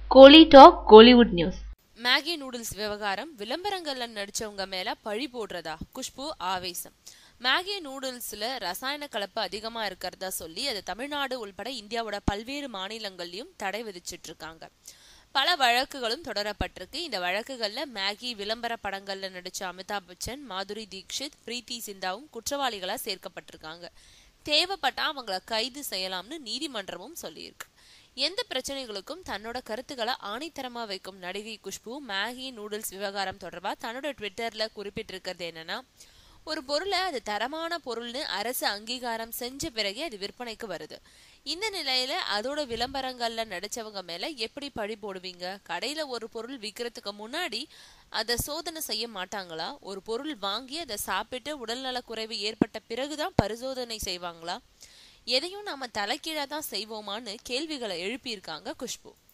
கோலி talk Kollywood news Maggi noodles விவகாரம் விளம்பரங்கள்ல நடிச்சவங்க மேல பழி போடுறதா குஷ்பு ஆவேசம் மேகி நூடுல்ஸ்ல ரசாயன கலப்பு அதிகமா இருக்கிறதா சொல்லி அது தமிழ்நாடு உள்பட இந்தியாவோட பல்வேறு மாநிலங்கள்லயும் தடை விதிச்சிட்டு இருக்காங்க பல வழக்குகளும் தொடரப்பட்டிருக்கு இந்த வழக்குகள்ல மேகி விளம்பர படங்கள்ல நடிச்ச அமிதாப் பச்சன் மாதுரி தீக்ஷித் பிரீத்தி சிந்தாவும் குற்றவாளிகளா சேர்க்கப்பட்டிருக்காங்க தேவைப்பட்டா அவங்கள கைது செய்யலாம்னு நீதிமன்றமும் சொல்லியிருக்கு எந்த பிரச்சனைகளுக்கும் தன்னோட கருத்துக்களை ஆணித்தரமா வைக்கும் நடிகை குஷ்பு மேகி நூடுல்ஸ் விவகாரம் தொடர்பா தன்னோட ட்விட்டர்ல குறிப்பிட்டிருக்கிறது என்னன்னா ஒரு பொருளை அது தரமான பொருள்னு அரசு அங்கீகாரம் செஞ்ச பிறகே அது விற்பனைக்கு வருது இந்த நிலையில அதோட விளம்பரங்கள்ல நடிச்சவங்க மேல எப்படி பழி போடுவீங்க கடையில ஒரு பொருள் விற்கிறதுக்கு முன்னாடி அதை சோதனை செய்ய மாட்டாங்களா ஒரு பொருள் வாங்கி அதை சாப்பிட்டு உடல்நல குறைவு ஏற்பட்ட பிறகுதான் பரிசோதனை செய்வாங்களா எதையும் நாம தலைக்கீழா தான் செய்வோமான்னு கேள்விகளை எழுப்பியிருக்காங்க குஷ்பு